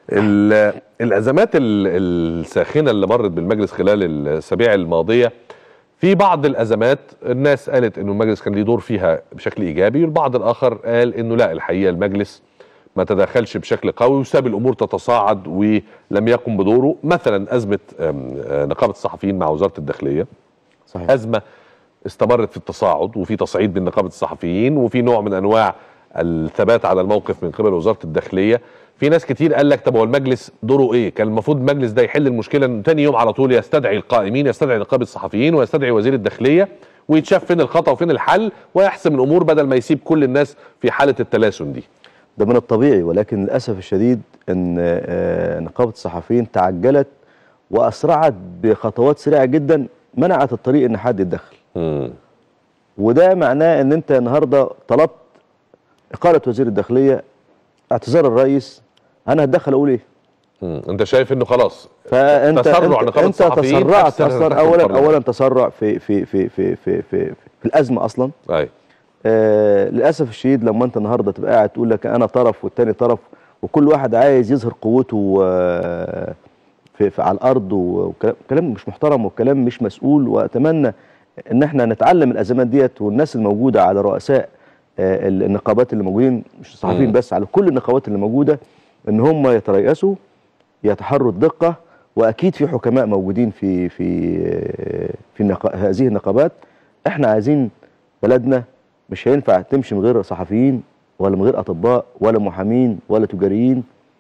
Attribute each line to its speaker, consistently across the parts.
Speaker 1: ال- الازمات ال- الساخنه اللي مرت بالمجلس خلال الاسابيع الماضيه في بعض الازمات الناس قالت انه المجلس كان ليه دور فيها بشكل ايجابي والبعض الاخر قال انه لا الحقيقه المجلس ما تدخلش بشكل قوي وساب الامور تتصاعد ولم يقم بدوره مثلا ازمه أم، آه، نقابه الصحفيين مع وزاره الداخليه
Speaker 2: صحيح
Speaker 1: ازمه استمرت في التصاعد وفي تصعيد من نقابه الصحفيين وفي نوع من انواع الثبات على الموقف من قبل وزاره الداخليه في ناس كتير قال لك طب هو المجلس دوره ايه كان المفروض المجلس ده يحل المشكله انه تاني يوم على طول يستدعي القائمين يستدعي نقابه الصحفيين ويستدعي وزير الداخليه ويتشاف فين الخطا وفين الحل ويحسم الامور بدل ما يسيب كل الناس في حاله التلاسن دي
Speaker 2: ده من الطبيعي ولكن للاسف الشديد ان آه، نقابه الصحفيين تعجلت واسرعت بخطوات سريعه جدا منعت الطريق ان حد يتدخل
Speaker 1: مم.
Speaker 2: وده معناه ان انت النهارده طلبت اقاله وزير الداخليه اعتذار الرئيس انا هتدخل اقول ايه
Speaker 1: مم. انت شايف انه خلاص
Speaker 2: فانت
Speaker 1: تسرع
Speaker 2: انت,
Speaker 1: نقابة
Speaker 2: انت
Speaker 1: الصحفيين
Speaker 2: تسرعت
Speaker 1: أكثر
Speaker 2: اصلا
Speaker 1: تحت
Speaker 2: اولا
Speaker 1: البرلمان.
Speaker 2: اولا تسرع في في في في في في, في الازمه اصلا
Speaker 1: اي
Speaker 2: آه للاسف الشديد لما انت النهارده تبقى قاعد تقول لك انا طرف والتاني طرف وكل واحد عايز يظهر قوته آه في, في على الارض وكلام كلام مش محترم وكلام مش مسؤول واتمنى ان احنا نتعلم الازمات ديت والناس الموجوده على رؤساء آه النقابات اللي موجودين مش الصحفيين
Speaker 1: مم.
Speaker 2: بس على كل النقابات اللي موجوده ان هم يتريثوا يتحروا الدقه واكيد في حكماء موجودين في في آه، في النقا- هذه النقابات احنا عايزين بلدنا مش هينفع تمشي من غير صحفيين ولا من غير اطباء ولا محامين ولا تجاريين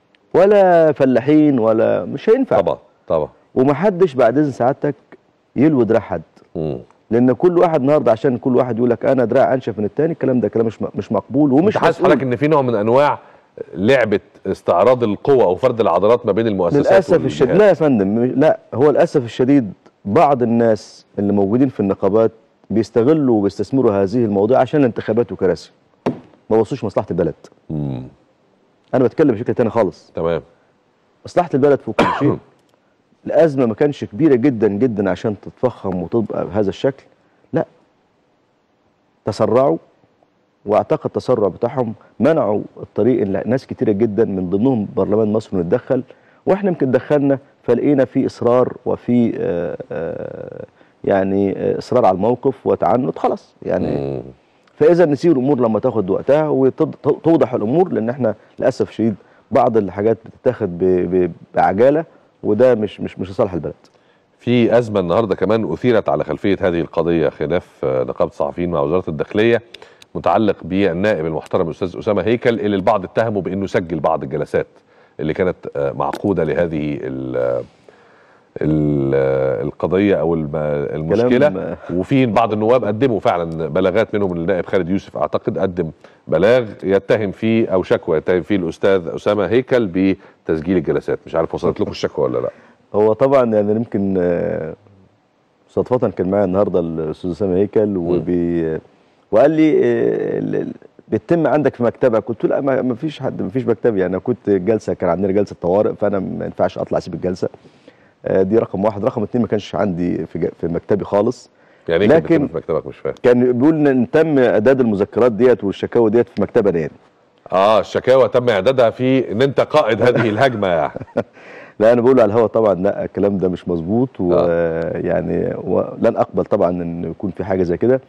Speaker 2: ولا فلاحين ولا مش هينفع
Speaker 1: طبعا طبعا
Speaker 2: ومحدش بعد اذن سعادتك يلوي دراع حد
Speaker 1: مم.
Speaker 2: لان كل واحد النهارده عشان كل واحد يقول لك انا دراع انشف من التاني الكلام ده كلام مش م- مش مقبول ومش
Speaker 1: مش حاسس حضرتك
Speaker 2: مسؤول
Speaker 1: ان في نوع من انواع لعبه استعراض القوة او فرد العضلات ما بين المؤسسات
Speaker 2: للاسف
Speaker 1: والجهات؟
Speaker 2: الشديد لا يا فندم لا هو للاسف الشديد بعض الناس اللي موجودين في النقابات بيستغلوا وبيستثمروا هذه المواضيع عشان الانتخابات وكراسي ما بصوش مصلحه البلد
Speaker 1: مم.
Speaker 2: انا بتكلم بشكل تاني خالص
Speaker 1: تمام
Speaker 2: مصلحه البلد فوق كل شيء الازمه ما كانش كبيره جدا جدا عشان تتفخم وتبقى بهذا الشكل لا تسرعوا واعتقد التسرع بتاعهم منعوا الطريق ان ناس كتيره جدا من ضمنهم برلمان مصر انه يتدخل واحنا يمكن دخلنا فلقينا في اصرار وفي آه، آه، يعني آه، اصرار على الموقف وتعنت خلاص يعني
Speaker 1: مم.
Speaker 2: فاذا نسيب الامور لما تاخد وقتها وتوضح الامور لان احنا للاسف شديد بعض الحاجات بتتاخد ب- ب- بعجاله وده مش مش مش لصالح البلد
Speaker 1: في ازمه النهارده كمان اثيرت على خلفيه هذه القضيه خلاف آه، نقابه الصحفيين مع وزاره الداخليه متعلق بالنائب المحترم الاستاذ اسامه هيكل اللي البعض اتهمه بانه سجل بعض الجلسات اللي كانت آه، معقوده لهذه ال ال القضيه او الم- المشكله
Speaker 2: كلام-
Speaker 1: وفي بعض النواب قدموا فعلا بلاغات منهم النائب خالد يوسف اعتقد قدم بلاغ يتهم فيه او شكوى يتهم فيه الاستاذ اسامه هيكل بتسجيل الجلسات مش عارف وصلت لكم الشكوى ولا لا
Speaker 2: هو طبعا يعني يمكن آه، صدفة كان معايا النهارده الاستاذ اسامه هيكل وبي وقال لي آه، ال- ال- بيتم عندك في مكتبك قلت له لا ما ما فيش حد ما فيش مكتبي يعني انا كنت جلسه كان عندنا جلسه طوارئ فانا ما ينفعش اطلع اسيب الجلسه آه، دي رقم واحد رقم اتنين ما كانش عندي في ج- في مكتبي خالص
Speaker 1: يعني ايه
Speaker 2: لكن-
Speaker 1: كان في مكتبك مش فاهم
Speaker 2: كان بيقول ان تم اعداد المذكرات ديت والشكاوى ديت في مكتبنا يعني
Speaker 1: اه الشكاوى تم اعدادها في ان انت قائد هذه الهجمه يعني
Speaker 2: لا انا بقول على الهوا طبعا لا الكلام ده مش مظبوط ويعني ولن اقبل طبعا ان يكون في حاجه زي كده